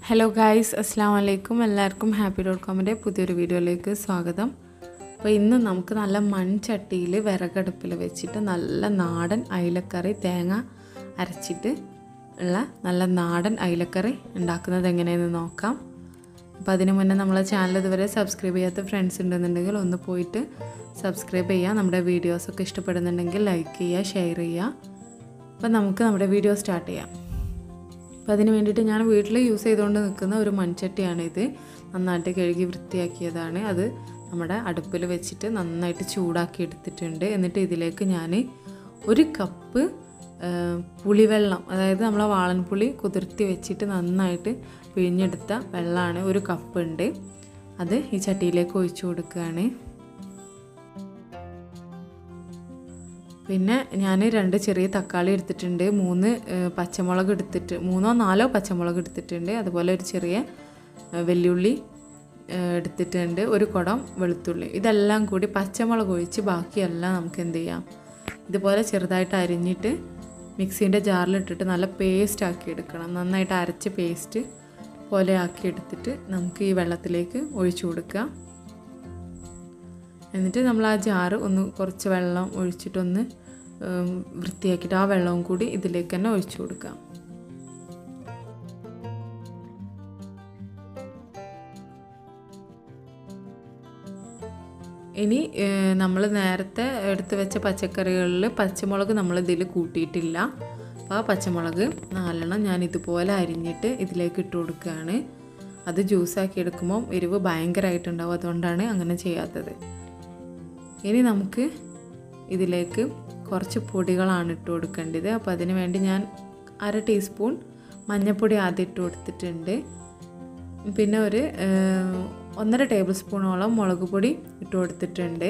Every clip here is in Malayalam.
ഹലോ ഗായ്സ് അസ്സാം വലൈക്കും എല്ലാവർക്കും ഹാപ്പി ഡോട്ട് കോമിൻ്റെ പുതിയൊരു വീഡിയോയിലേക്ക് സ്വാഗതം അപ്പോൾ ഇന്ന് നമുക്ക് നല്ല മൺചട്ടിയിൽ വിറകടുപ്പിൽ വെച്ചിട്ട് നല്ല നാടൻ അയിലക്കറി തേങ്ങ അരച്ചിട്ട് ഉള്ള നല്ല നാടൻ അയിലക്കറി ഉണ്ടാക്കുന്നത് എങ്ങനെയെന്ന് നോക്കാം അപ്പോൾ അതിന് മുന്നേ നമ്മളെ ചാനൽ ഇതുവരെ സബ്സ്ക്രൈബ് ചെയ്യാത്ത ഫ്രണ്ട്സ് ഉണ്ടെന്നുണ്ടെങ്കിൽ ഒന്ന് പോയിട്ട് സബ്സ്ക്രൈബ് ചെയ്യുക നമ്മുടെ വീഡിയോസൊക്കെ ഇഷ്ടപ്പെടുന്നുണ്ടെങ്കിൽ ലൈക്ക് ചെയ്യുക ഷെയർ ചെയ്യുക അപ്പോൾ നമുക്ക് നമ്മുടെ വീഡിയോ സ്റ്റാർട്ട് ചെയ്യാം അപ്പോൾ അതിന് വേണ്ടിയിട്ട് ഞാൻ വീട്ടിൽ യൂസ് ചെയ്തുകൊണ്ട് നിൽക്കുന്ന ഒരു മൺചട്ടിയാണ് ഇത് നന്നായിട്ട് കഴുകി വൃത്തിയാക്കിയതാണ് അത് നമ്മുടെ അടുപ്പിൽ വെച്ചിട്ട് നന്നായിട്ട് ചൂടാക്കി എടുത്തിട്ടുണ്ട് എന്നിട്ട് ഇതിലേക്ക് ഞാൻ ഒരു കപ്പ് ആ, പുളിവെള്ളം അതായത് നമ്മളെ വാളൻപുളി കുതിർത്തി വെച്ചിട്ട് നന്നായിട്ട് പിഴിഞ്ഞെടുത്ത വെള്ളമാണ് ഒരു കപ്പ് ഉണ്ട് അത് ഈ ചട്ടിയിലേക്ക് ഒഴിച്ചു കൊടുക്കുകയാണ് പിന്നെ ഞാൻ രണ്ട് ചെറിയ തക്കാളി എടുത്തിട്ടുണ്ട് മൂന്ന് ഏഹ്, പച്ചമുളക് എടുത്തിട്ട് മൂന്നോ നാലോ പച്ചമുളക് എടുത്തിട്ടുണ്ട് അതുപോലെ ഒരു ചെറിയ ഏഹ്, വെല്ലുള്ളി ഏഹ്, എടുത്തിട്ടുണ്ട് ഒരു കുടം വെളുത്തുള്ളി ഇതെല്ലാം കൂടി പച്ചമുളക് ഒഴിച്ച് ബാക്കിയെല്ലാം നമുക്ക് എന്ത് ചെയ്യാം ഇതുപോലെ ചെറുതായിട്ട് അരിഞ്ഞിട്ട് മിക്സീൻ്റെ ജാറിലിട്ടിട്ട് നല്ല പേസ്റ്റ് ആക്കി എടുക്കണം നന്നായിട്ട് അരച്ച് പേസ്റ്റ് പോലെ ആക്കി എടുത്തിട്ട് നമുക്ക് ഈ വെള്ളത്തിലേക്ക് ഒഴിച്ചു കൊടുക്കുക എന്നിട്ട് നമ്മൾ ആ ജാറ് ഒന്ന് കുറച്ച് വെള്ളം ഒഴിച്ചിട്ടൊന്ന് ഉം, വൃത്തിയാക്കിയിട്ട് ആ വെള്ളവും കൂടി ഇതിലേക്ക് തന്നെ ഒഴിച്ചു കൊടുക്കാം ഇനി നമ്മൾ നേരത്തെ എടുത്ത് വെച്ച പച്ചക്കറികളിൽ പച്ചമുളക് നമ്മൾ ഇതിൽ കൂട്ടിയിട്ടില്ല അപ്പോൾ ആ പച്ചമുളക് നാലെണ്ണം ഞാൻ ഇതുപോലെ അരിഞ്ഞിട്ട് ഇതിലേക്ക് ഇട്ട് കൊടുക്കുകയാണ് അത് ജ്യൂസാക്കി എടുക്കുമ്പോൾ എരിവ് ഭയങ്കരമായിട്ടുണ്ടാവും അതുകൊണ്ടാണ് അങ്ങനെ ചെയ്യാത്തത് ഇനി നമുക്ക് ഇതിലേക്ക് കുറച്ച് പൊടികളാണ് ഇട്ട് കൊടുക്കേണ്ടത് അപ്പോൾ അതിന് വേണ്ടി ഞാൻ അര ടീസ്പൂൺ മഞ്ഞൾപ്പൊടി ആദ്യം ഇട്ട് കൊടുത്തിട്ടുണ്ട് പിന്നെ ഒരു ഏഹ്, ഒന്നര ടേബിൾ സ്പൂണോളം മുളക് പൊടി ഇട്ട് കൊടുത്തിട്ടുണ്ട്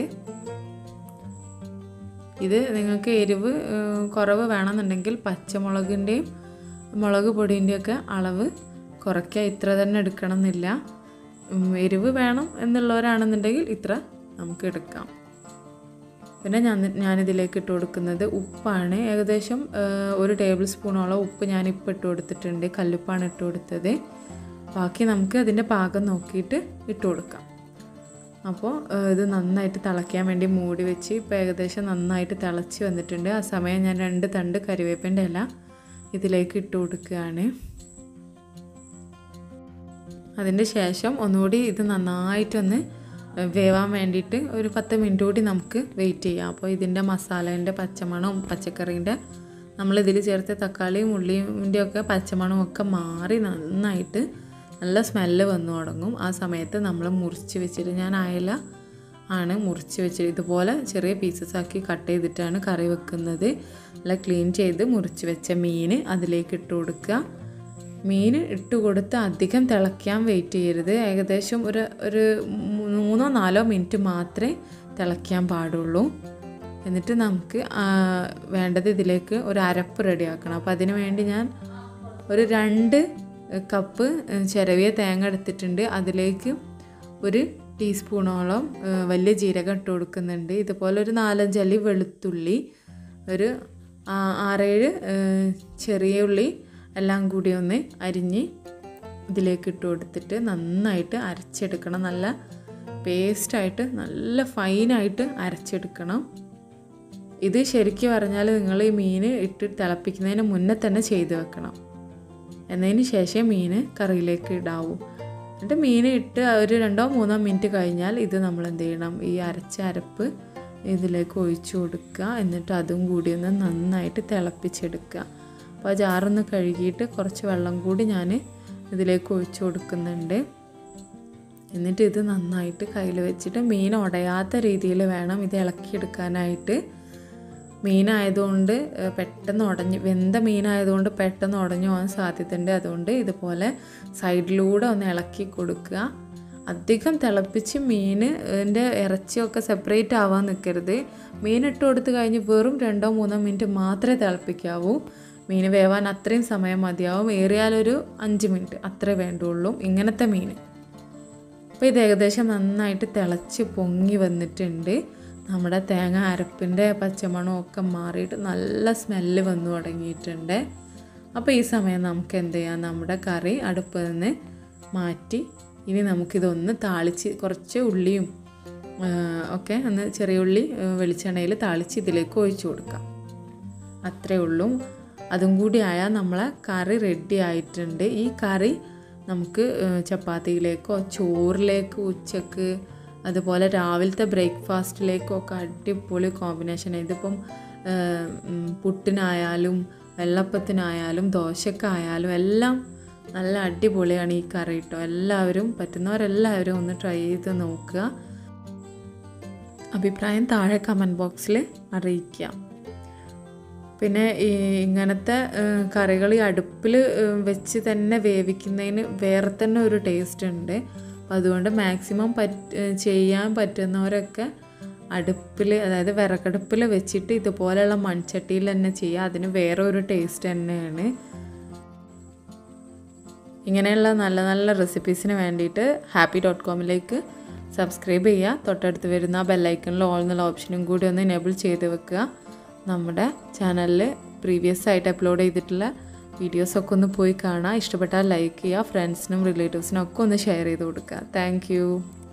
ഇത് നിങ്ങൾക്ക് എരിവ് ഏഹ്, കുറവ് വേണമെന്നുണ്ടെങ്കിൽ പച്ചമുളകിൻ്റെയും മുളക് പൊടിൻ്റെയൊക്കെ അളവ് കുറയ്ക്കുക ഇത്ര തന്നെ എടുക്കണം എന്നില്ല ഉം, എരിവ് വേണം എന്നുള്ളവരാണെന്നുണ്ടെങ്കിൽ ഇത്ര നമുക്ക് എടുക്കാം പിന്നെ ഞാൻ ഞാനിതിലേക്ക് ഇട്ട് കൊടുക്കുന്നത് ഉപ്പാണ് ഏകദേശം ആ, ഒരു ടേബിൾ സ്പൂണോളം ഉപ്പ് ഞാനിപ്പോൾ ഇട്ട് കൊടുത്തിട്ടുണ്ട് കല്ലുപ്പാണ് ഇട്ട് കൊടുത്തത് ബാക്കി നമുക്ക് അതിൻ്റെ പാകം നോക്കിയിട്ട് ഇട്ട് കൊടുക്കാം അപ്പോൾ ആ, ഇത് നന്നായിട്ട് തിളയ്ക്കാൻ വേണ്ടി മൂടി വെച്ച് ഇപ്പോൾ ഏകദേശം നന്നായിട്ട് തിളച്ച് വന്നിട്ടുണ്ട് ആ സമയം ഞാൻ രണ്ട് തണ്ട് കരിവേപ്പിൻ്റെ ഇല ഇതിലേക്ക് ഇട്ട് കൊടുക്കുകയാണ് അതിൻ്റെ ശേഷം ഒന്നുകൂടി ഇത് നന്നായിട്ടൊന്ന് വേവാൻ വേണ്ടിയിട്ട് ഒരു പത്ത് മിനിറ്റ് കൂടി നമുക്ക് വെയിറ്റ് ചെയ്യാം അപ്പോൾ ഇതിൻ്റെ മസാലേൻ്റെ പച്ചമണവും പച്ചക്കറീൻ്റെ നമ്മളിതിൽ ചേർത്ത തക്കാളിയും ഉള്ളിൻ്റെ ഒക്കെ പച്ചമണവും ഒക്കെ മാറി നന്നായിട്ട് നല്ല സ്മെല്ല് വന്നു തുടങ്ങും ആ സമയത്ത് നമ്മൾ മുറിച്ച് വെച്ചിട്ട് ഞാൻ അയല ആണ് മുറിച്ച് വെച്ചിട്ട് ഇതുപോലെ ചെറിയ പീസസ് ആക്കി കട്ട് ചെയ്തിട്ടാണ് കറി വെക്കുന്നത് നല്ല ക്ലീൻ ചെയ്ത് മുറിച്ച് വെച്ച മീൻ അതിലേക്ക് ഇട്ട് കൊടുക്കുക മീൻ ഇട്ട് കൊടുത്ത് അധികം തിളയ്ക്കാൻ വെയിറ്റ് ചെയ്യരുത് ഏകദേശം ഒരു ഒരു മൂന്നോ നാലോ മിനിറ്റ് മാത്രമേ തിളയ്ക്കാൻ പാടുള്ളൂ എന്നിട്ട് നമുക്ക് ആ, വേണ്ടത് ഇതിലേക്ക് ഒരു അരപ്പ് റെഡിയാക്കണം അപ്പോൾ അതിന് വേണ്ടി ഞാൻ ഒരു രണ്ട് കപ്പ് ചിരവിയ തേങ്ങ എടുത്തിട്ടുണ്ട് അതിലേക്ക് ഒരു ടീസ്പൂണോളം ആ, വലിയ ജീരകം ഇട്ട് കൊടുക്കുന്നുണ്ട് ഇതുപോലെ ഒരു നാലഞ്ചല്ലി വെളുത്തുള്ളി ഒരു ആ, ആറേഴ് ആ, ചെറിയ ഉള്ളി എല്ലാം കൂടി ഒന്ന് അരിഞ്ഞ് ഇതിലേക്ക് ഇട്ട് കൊടുത്തിട്ട് നന്നായിട്ട് അരച്ചെടുക്കണം നല്ല പേസ്റ്റായിട്ട് നല്ല ഫൈനായിട്ട് അരച്ചെടുക്കണം ഇത് ശരിക്കും പറഞ്ഞാൽ നിങ്ങൾ ഈ മീൻ ഇട്ട് തിളപ്പിക്കുന്നതിന് മുന്നേ തന്നെ ചെയ്ത് വെക്കണം എന്നതിന് ശേഷം മീൻ കറിയിലേക്ക് ഇടാവൂ എന്നിട്ട് മീൻ ഇട്ട് ഒരു രണ്ടോ മൂന്നോ മിനിറ്റ് കഴിഞ്ഞാൽ ഇത് നമ്മൾ എന്ത് ചെയ്യണം ഈ അരച്ച അരപ്പ് ഇതിലേക്ക് ഒഴിച്ചു കൊടുക്കുക എന്നിട്ട് അതും കൂടി ഒന്ന് നന്നായിട്ട് തിളപ്പിച്ചെടുക്കുക അപ്പോൾ ആ ജാറൊന്ന് കഴുകിയിട്ട് കുറച്ച് വെള്ളം കൂടി ഞാൻ ഇതിലേക്ക് ഒഴിച്ചു കൊടുക്കുന്നുണ്ട് എന്നിട്ട് ഇത് നന്നായിട്ട് കയ്യിൽ വെച്ചിട്ട് മീൻ ഉടയാത്ത രീതിയിൽ വേണം ഇത് ഇളക്കിയെടുക്കാനായിട്ട് മീനായതുകൊണ്ട് ഏഹ്, പെട്ടെന്ന് ഉടഞ്ഞ് വെന്ത മീനായതുകൊണ്ട് പെട്ടെന്ന് ഉടഞ്ഞു പോകാൻ സാധ്യതയുണ്ട് അതുകൊണ്ട് ഇതുപോലെ സൈഡിലൂടെ ഒന്ന് ഇളക്കി കൊടുക്കുക അധികം തിളപ്പിച്ച് മീൻ ഇതിൻ്റെ ഇറച്ചിയൊക്കെ സെപ്പറേറ്റ് ആവാൻ നിൽക്കരുത് മീൻ ഇട്ട് കൊടുത്ത് കഴിഞ്ഞ് വെറും രണ്ടോ മൂന്നോ മിനിറ്റ് മാത്രമേ തിളപ്പിക്കാവൂ മീൻ വേവാൻ അത്രയും സമയം മതിയാവും ഏറിയാലൊരു അഞ്ച് മിനിറ്റ് അത്രേ വേണ്ടുള്ളൂ ഇങ്ങനത്തെ മീൻ അപ്പോൾ ഇത് ഏകദേശം നന്നായിട്ട് തിളച്ച് പൊങ്ങി വന്നിട്ടുണ്ട് നമ്മുടെ തേങ്ങ അരപ്പിൻ്റെ പച്ചമണവും ഒക്കെ മാറിയിട്ട് നല്ല സ്മെല്ല് വന്നു തുടങ്ങിയിട്ടുണ്ട് അപ്പോൾ ഈ സമയം നമുക്ക് എന്ത് ചെയ്യാം നമ്മുടെ കറി അടുപ്പിൽ നിന്ന് മാറ്റി ഇനി നമുക്കിതൊന്ന് താളിച്ച് കുറച്ച് ഉള്ളിയും ആ, ഒക്കെ ഒന്ന് ചെറിയ ഉള്ളി ആ, വെളിച്ചെണ്ണയിൽ താളിച്ച് ഇതിലേക്ക് ഒഴിച്ചു കൊടുക്കാം അത്രേ ഉള്ളൂ അതും കൂടി ആയാൽ നമ്മളെ കറി റെഡി ആയിട്ടുണ്ട് ഈ കറി നമുക്ക് ആ, ചപ്പാത്തിയിലേക്കോ ചോറിലേക്കോ ഉച്ചക്ക് അതുപോലെ രാവിലത്തെ ബ്രേക്ക്ഫാസ്റ്റിലേക്കോ ഒക്കെ അടിപൊളി കോമ്പിനേഷൻ ഇതിപ്പം ആ, ഉം, പുട്ടിനായാലും വെള്ളപ്പത്തിനായാലും ദോശക്കായാലും എല്ലാം നല്ല അടിപൊളിയാണ് ഈ കറി കേട്ടോ എല്ലാവരും പറ്റുന്നവരെല്ലാവരും ഒന്ന് ട്രൈ ചെയ്ത് നോക്കുക അഭിപ്രായം താഴെ കമൻറ്റ് ബോക്സിൽ അറിയിക്കുക പിന്നെ ഈ ഇങ്ങനത്തെ കറികൾ ഈ അടുപ്പിൽ വെച്ച് തന്നെ വേവിക്കുന്നതിന് വേറെ തന്നെ ഒരു ടേസ്റ്റ് ഉണ്ട് അപ്പോൾ അതുകൊണ്ട് മാക്സിമം പറ്റ് ചെയ്യാൻ പറ്റുന്നവരൊക്കെ അടുപ്പിൽ അതായത് വിറകടുപ്പിൽ വെച്ചിട്ട് ഇതുപോലെയുള്ള മൺചട്ടിയിൽ തന്നെ ചെയ്യുക അതിന് വേറെ ഒരു ടേസ്റ്റ് തന്നെയാണ് ഇങ്ങനെയുള്ള നല്ല നല്ല റെസിപ്പീസിന് വേണ്ടിയിട്ട് ഹാപ്പി ഡോട്ട് കോമിലേക്ക് സബ്സ്ക്രൈബ് ചെയ്യുക തൊട്ടടുത്ത് വരുന്ന ആ ബെല്ലൈക്കണിൽ ഓൾ എന്നുള്ള ഓപ്ഷനും കൂടി ഒന്ന് എനേബിൾ ചെയ്ത് വെക്കുക നമ്മുടെ ചാനലിൽ പ്രീവിയസ് ആയിട്ട് അപ്ലോഡ് ചെയ്തിട്ടുള്ള വീഡിയോസൊക്കെ ഒന്ന് പോയി കാണുക ഇഷ്ടപ്പെട്ടാൽ ലൈക്ക് ചെയ്യുക ഫ്രണ്ട്സിനും റിലേറ്റീവ്സിനും ഒക്കെ ഒന്ന് ഷെയർ ചെയ്ത് കൊടുക്കുക താങ്ക്